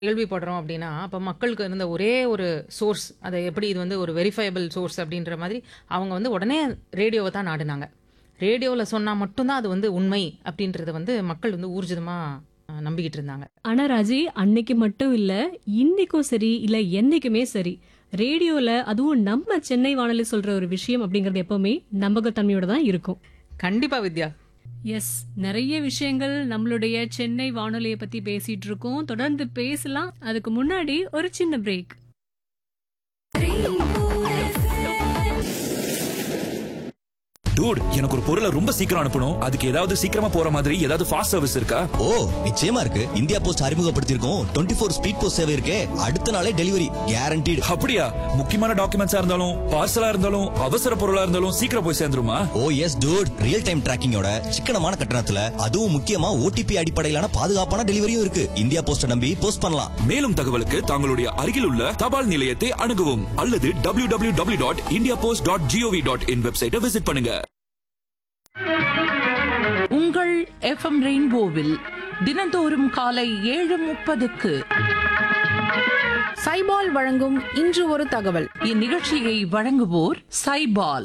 கேள்விப்படுறோம் அப்படின்னா, அப்ப மக்களுக்கு இருந்த ஒரே ஒரு சோர்ஸ், அத எப்படி இது வந்து ஒரு வெரிஃபயபிள் சோர்ஸ் அப்படின்ற மாதிரி, அவங்க வந்து உடனே ரேடியோவ தான் நாடுனாங்க. ரேடியோல சொன்னா மட்டும் தான் அது வந்து உண்மை அப்படின்றத வந்து மக்கள் வந்து ஊர்ஜிதமா அ நம்பிக்கிட்டு இருந்தாங்க. ஆனா ராஜி அன்னைக்கு மட்டும் இல்ல இன்னைக்கும் சரி இல்ல என்னைக்குமே சரி ரேடியோல அதுவும் நம்ம சென்னை வானொலி சொல்ற ஒரு விஷயம் அப்படிங்கறது எப்பவுமே நம்பகத்தன்மையோட தான் இருக்கும் கண்டிப்பா வித்யா. எஸ் நிறைய விஷயங்கள் நம்மளுடைய சென்னை வானொலியை பத்தி பேசிட்டு இருக்கோம் தொடர்ந்து பேசலாம் அதுக்கு முன்னாடி ஒரு சின்ன பிரேக் டூட் எனக்கு ஒரு பொருளை ரொம்ப சீக்கிரம் அனுப்பணும் அதுக்கு ஏதாவது சீக்கிரமா போற மாதிரி ஏதாவது ஃபாஸ்ட் சர்வீஸ் இருக்கா ஓ நிச்சயமா இருக்கு இந்தியா போஸ்ட் அறிமுகப்படுத்தியிருக்கோம் டுவெண்ட்டி ஃபோர் ஸ்பீட் போஸ்ட் சேவை இருக்கே அடுத்த நாளே டெலிவரி கேரண்டீடு அப்படியா முக்கியமான டாக்குமெண்ட்ஸா இருந்தாலும் பார்சலா இருந்தாலும் அவசர பொருளா இருந்தாலும் சீக்கிரம் போய் சேர்ந்துருமா oh yes dude real time டிராக்கிங்கோட சிக்கனமான கட்டணத்துல அதுவும் முக்கியமா ஓடிபி அடிப்படையிலான பாதுகாப்பான டெலிவரியும் இருக்கு இந்தியா போஸ்ட நம்பி போஸ்ட் பண்ணலாம் மேலும் தகவலுக்கு தங்களுடைய அருகில் உள்ள தபால் நிலையத்தை அணுகவும் அல்லது W W W dot India post dot G O V dot in வெப்சைட்டை விசிட் பண்ணுங்க உங்கள் எஃப்எம் ரெயின்போவில் தினந்தோறும் காலை ஏழு முப்பதுக்கு சைபால் வழங்கும் இன்று ஒரு தகவல் இந்நிகழ்ச்சியை வழங்குவோர் சைபால்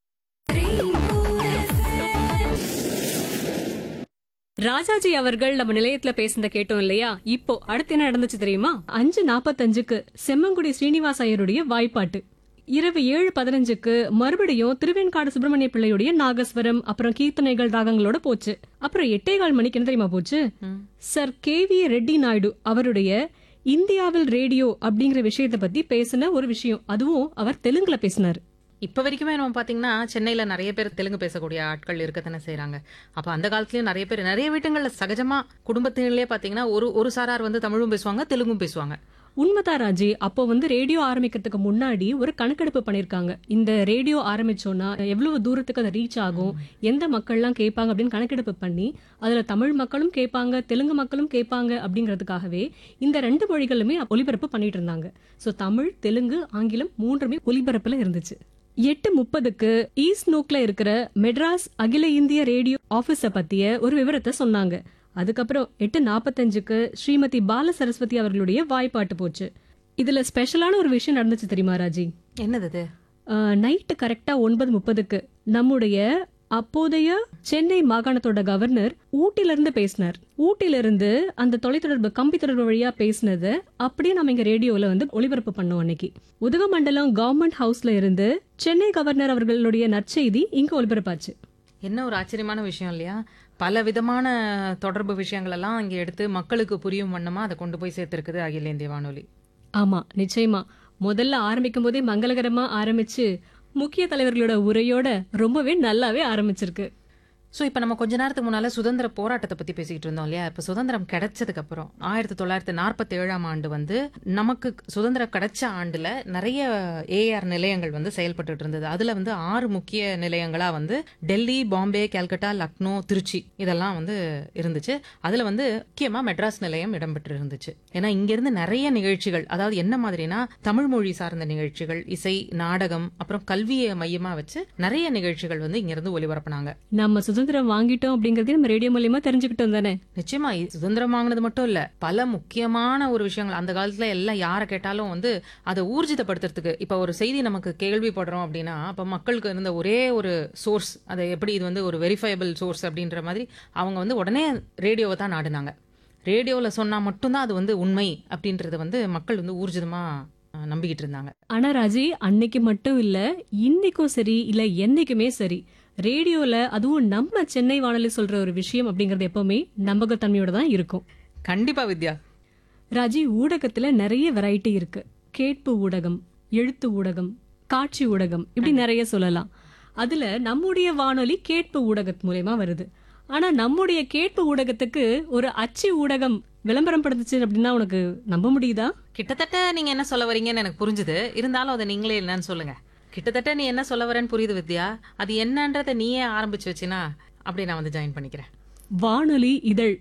ராஜாஜி அவர்கள் நம்ம நிலையத்துல பேசுனத கேட்டோம் இல்லையா இப்போ அடுத்து என்ன நடந்துச்சு தெரியுமா அஞ்சு நாப்பத்தஞ்சுக்கு செம்மங்குடி ஸ்ரீனிவாஸ் ஐயருடைய வாய்ப்பாட்டு இரவு ஏழு பதினஞ்சுக்கு மறுபடியும் திருவெண்காடு சுப்பிரமணிய பிள்ளையுடைய நாகஸ்வரம் அப்புறம் கீர்த்தனைகள் ராகங்களோட போச்சு அப்புறம் எட்டே கால் மணிக்கு என்ன தெரியுமா போச்சு sir K V Reddy Naidu அவருடைய இந்தியாவில் ரேடியோ அப்படிங்கிற விஷயத்தை பத்தி பேசின ஒரு விஷயம் அதுவும் அவர் தெலுங்குல பேசினார் இப்ப வரைக்குமே நம்ம பாத்தீங்கன்னா சென்னையில நிறைய பேர் தெலுங்கு பேசக்கூடிய ஆட்கள் இருக்கத்தானே செய்றாங்க. அப்ப அந்த காலத்துலயும் நிறைய பேர் நிறைய வீட்டுங்கள்ல சகஜமா குடும்பத்திலேயே பாத்தீங்கன்னா ஒரு ஒரு சாரார் வந்து தமிழும் பேசுவாங்க, தெலுங்கும் பேசுவாங்க. உண்மைதான் ராஜி அப்போ வந்து ரேடியோ ஆரம்பிக்கிறதுக்கு முன்னாடி ஒரு கணக்கெடுப்பு பண்ணிருக்காங்க இந்த ரேடியோ ஆரம்பிச்சோம்னா எவ்வளவு தூரத்துக்கு அது ரீச் ஆகும் எந்த மக்கள்லாம் கேட்பாங்க அப்படின்னு கணக்கெடுப்பு பண்ணி அதுல தமிழ் மக்களும் கேட்பாங்க தெலுங்கு மக்களும் கேட்பாங்க அப்படிங்கிறதுக்காகவே இந்த ரெண்டு மொழிகளுமே ஒலிபரப்பு பண்ணிட்டு இருந்தாங்க சோ தமிழ் தெலுங்கு ஆங்கிலம் மூன்றுமே ஒலிபரப்புல இருந்துச்சு எட்டு முப்பதுக்கு ஈஸ்ட் நோக்ல இருக்கிற மெட்ராஸ் அகில இந்திய ரேடியோ ஆபீஸ பத்திய ஒரு விவரத்தை சொன்னாங்க அதுக்கப்புறம் எட்டு நாற்பத்தஞ்சுக்கு ஸ்ரீமதி பால சரஸ்வதி அவர்களுடைய வாய்ப்பாட்டு போச்சு இதுல ஸ்பெஷலான ஒரு விஷயம் நடந்துச்சு தெரியுமா ராஜி என்னது இது? நைட்டு கரெக்டா ஒன்பது முப்பதுக்கு நம்முடைய அப்போதைய சென்னை மாகாணத்தோட கவர்னர் ஊட்டில இருந்து பேசினார் ஊட்டில இருந்து அந்த தொலைத்தொடர்பு கம்பி தொடர்பு வழியா பேசினதை அப்படியே நம்ம இங்க ரேடியோல வந்து ஒளிபரப்பு பண்ணோம் அன்னைக்கு உதகமண்டலம் கவர்மெண்ட் ஹவுஸ்ல இருந்து சென்னை கவர்னர் அவர்களுடைய நற்செய்தி இங்க ஒளிபரப்பாச்சு என்ன ஒரு ஆச்சரியமான விஷயம் இல்லையா? பல விதமான தொடர்பு விஷயங்கள் எல்லாம் இங்க எடுத்து மக்களுக்கு புரியும் வண்ணமா அதை கொண்டு போய் சேர்த்திருக்குது அகில இந்திய வானொலி. ஆமா நிச்சயமா முதல்ல ஆரம்பிக்கும் போதே மங்களகரமா ஆரம்பிச்சு முக்கிய தலைவர்களோட உரையோட ரொம்பவே நல்லாவே ஆரம்பிச்சிருக்கு சோ இப்ப நம்ம கொஞ்ச நேரத்துக்கு முன்னால சுதந்திர போராட்டத்தை பத்தி பேசிக்கிட்டு இருந்தோம் இல்லையா இப்ப சுதந்திரம் கிடைச்சதுக்கு அப்புறம் ஆயிரத்தி தொள்ளாயிரத்தி நாற்பத்தி ஏழாம் ஆண்டு வந்து நமக்கு சுதந்திரம் கிடைச்ச ஆண்டுல நிறைய ஏஆர் நிலையங்கள் வந்து செயல்பட்டு இருந்தது அதுல வந்து ஆறு முக்கிய நிலையங்களா வந்து டெல்லி பாம்பே கல்கட்டா லக்னோ திருச்சி இதெல்லாம் வந்து இருந்துச்சு அதுல வந்து முக்கியமா மெட்ராஸ் நிலையம் இடம்பெற்று இருந்துச்சு ஏன்னா இங்க இருந்து நிறைய நிகழ்ச்சிகள் அதாவது என்ன மாதிரினா தமிழ் மொழி சார்ந்த நிகழ்ச்சிகள் இசை நாடகம் அப்புறம் கல்வியை மையமா வச்சு நிறைய நிகழ்ச்சிகள் வந்து இங்க இருந்து ஒளிபரப்புனாங்க நம்ம சுதந்திரம் வாங்கிட்டோம் அப்படிங்கறதையும் நம்ம ரேடியோ மூலியமா தெரிஞ்சுக்கிட்டோம் தானே நிச்சயமா இ- சுதந்திரம் வாங்கினது மட்டும் இல்ல பல முக்கியமான ஒரு விஷயங்கள் அந்த காலத்துல எல்லாம் யாரை கேட்டாலும் வந்து அதை ஊர்ஜிதப்படுத்துறதுக்கு இப்ப ஒரு செய்தி நமக்கு கேள்விப்படுறோம் அப்படின்னா அப்ப மக்களுக்கு இருந்த ஒரே ஒரு சோர்ஸ் அதை எப்படி இது வந்து ஒரு வெரிஃபயபிள் சோர்ஸ் அப்படின்ற மாதிரி அவங்க வந்து உடனே ரேடியோவை தான் நாடுனாங்க ரேடியோல சொன்னா மட்டும்தான் அது வந்து உண்மை அப்படின்றத வந்து மக்கள் வந்து ஊர்ஜிதமா அஹ், நம்பிக்கிட்டு இருந்தாங்க ஆனா ராஜி அன்னைக்கு மட்டும் இல்ல இன்னைக்கும் சரி இல்ல என்னைக்குமே சரி ரேடியோல அதுவும் நம்ம சென்னை வானொலி சொல்ற ஒரு விஷயம் அப்படிங்கறது எப்பவுமே நம்பகத்தன்மையோட தான் இருக்கும் கண்டிப்பா வித்யா ராஜி ஊடகத்துல நிறைய வெரைட்டி இருக்கு கேட்பு ஊடகம் எழுத்து ஊடகம் காட்சி ஊடகம் இப்படி நிறைய சொல்லலாம் அதுல நம்முடைய வானொலி கேட்பு ஊடகத் மூலயமா வருது ஆனா நம்முடைய கேட்பு ஊடகத்துக்கு ஒரு அச்சு ஊடகம் விளம்பரம் படுத்துச்சு அப்படின்னா உனக்கு நம்ப முடியுதா கிட்டத்தட்ட நீங்க என்ன சொல்ல வரீங்கன்னு எனக்கு புரிஞ்சுது இருந்தாலும் அதை நீங்களே என்னன்னு சொல்லுங்க கிட்டத்தட்ட நீ என்ன சொல்ல வரேன்னு புரியுது வித்யா அது என்னன்றத நீயே ஆரம்பிச்சு வச்சினா அப்படி நான் வந்து ஜாயின் பண்ணிக்கிறேன் வானொலி இதழ்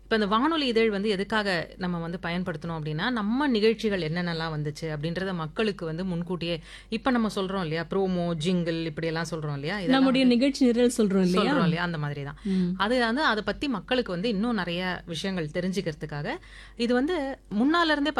இப்போ இந்த வானொலி இதழ் வந்து எதுக்காக நம்ம வந்து பயன்படுத்தணும் அப்படின்னா நம்ம நிகழ்ச்சிகள் என்னென்னலாம் வந்துச்சு அப்படின்றத மக்களுக்கு வந்து முன்கூட்டியே இப்போ நம்ம சொல்றோம் இல்லையா ப்ரோமோ ஜிங்கிள் இப்படி எல்லாம் சொல்றோம் இல்லையா இதெல்லாம் நம்முடைய வந்து நிகழ்ச்சி நிரல் சொல்றோம் இல்லையா சொல்றோம் இல்லையா அந்த மாதிரி தான் ம். அது வந்து அதை பத்தி மக்களுக்கு வந்து இன்னும் நிறைய விஷயங்கள் தெரிஞ்சுக்கிறதுக்காக இது வந்து முன்னால இருந்தே